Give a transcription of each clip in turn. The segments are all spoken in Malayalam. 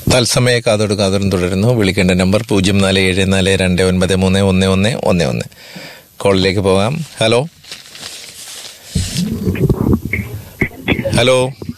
തത്സമയ കാതോട് കാതോടും തുടരുന്നു വിളിക്കേണ്ട നമ്പർ പൂജ്യം നാല് ഏഴ് നാല് രണ്ട് ഒൻപത് മൂന്ന് ഒന്ന് ഒന്ന് ഒന്ന് ഒന്ന് കോളിലേക്ക് പോകാം hello hello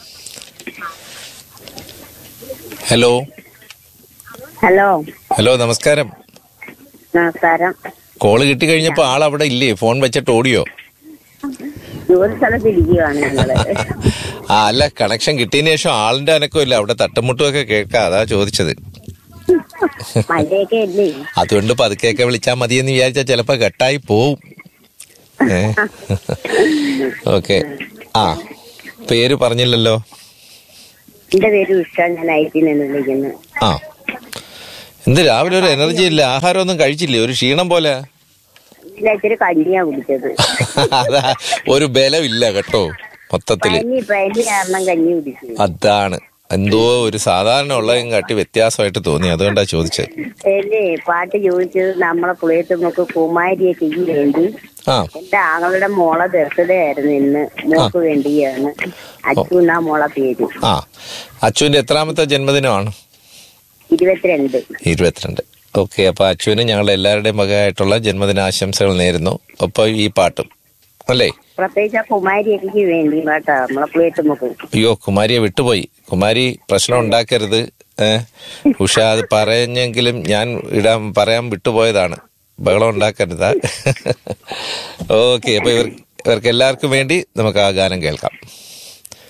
hello hello hello നമസ്കാരം നമസ്കാരം കോള് കിട്ടിക്കഴിഞ്ഞപ്പോ ആൾ അവിടെ ഇല്ലേ ഫോൺ വെച്ചിട്ട് ഓടിയോ ജോലി സ്ഥലത്ത് ഇരിക്കുകയാണ് ഞങ്ങള് ആ അല്ല കണക്ഷൻ കിട്ടിയതിന് ശേഷം ആളിന്റെ അനക്കമില്ല അവിടെ തട്ടുമുട്ടുമൊക്കെ കേൾക്കാം അതാ ചോദിച്ചത് മഴയൊക്കെ അല്ലേ അതുകൊണ്ട് പതുക്കെയൊക്കെ വിളിച്ചാൽ മതിയെന്ന് വിചാരിച്ചാൽ ചിലപ്പോ കട്ടായി പോവും ഏ ഓക്കെ ആ പേര് പറഞ്ഞില്ലല്ലോ എന്റെ പേര് ഉഷ ഞാൻ ഐറ്റിൽ നിന്ന് വിളിക്കുന്നു ആ എന്ത് രാവിലെ ഒരു എനർജി ഇല്ല ആഹാരമൊന്നും കഴിച്ചില്ലേ ഒരു ക്ഷീണം പോലെ ഇല്ല ഇച്ചിരി കഞ്ഞിയാ കുടിച്ചത് അതാ ഒരു ബലമില്ല കേട്ടോ മൊത്തത്തില് പനി പനി കാരണം കഞ്ഞി കുടിച്ചു അതാണ് എന്തോ ഒരു സാധാരണ ഉള്ളതും കാട്ടി വ്യത്യാസമായിട്ട് തോന്നി അതുകൊണ്ടാ ചോദിച്ചത് അല്ലേ പാട്ട് ചോദിച്ചത് നമ്മളെ പുളിയത്ത് നമുക്ക് കുമാരിയൊക്കെ ഈ വേണ്ടി ആ എന്റെ ആങ്ങളുടെ മോളെ ബർത്ത്ഡേ ആയിരുന്നു ഇന്ന് മോക്ക് വേണ്ടിയാണ് അച്ചു എന്നാ മോളെ പേര് ആ അച്ചുവിന്റെ എത്രാമത്തെ ജന്മദിനമാണ് ഇരുപത്തിരണ്ട് ഇരുപത്തിരണ്ട് ഓക്കെ അപ്പൊ അച്ചുവിന് ഞങ്ങളുടെ എല്ലാവരുടെയും വകയായിട്ടുള്ള ജന്മദിനാശംസകൾ നേരുന്നു ഒപ്പം ഈ പാട്ടും അല്ലേ പ്രത്യേകിച്ച് ആ കുമാരിയൊക്കെ വേണ്ടി കേട്ടോ നമ്മളെ പുളിയത്ത് നമുക്ക് അയ്യോ കുമാരിയെ വിട്ടുപോയി കുമാരി പ്രശ്നം ഉണ്ടാക്കരുത് ഏഹ് ഉഷ അത് പറഞ്ഞെങ്കിലും ഞാൻ ഇടാൻ പറയാൻ വിട്ടുപോയതാണ് ബഹളം ഉണ്ടാക്കരുത് ഓക്കെ അപ്പൊ ഇവർ ഇവർക്ക് എല്ലാവർക്കും വേണ്ടി നമുക്ക് ആ ഗാനം കേൾക്കാം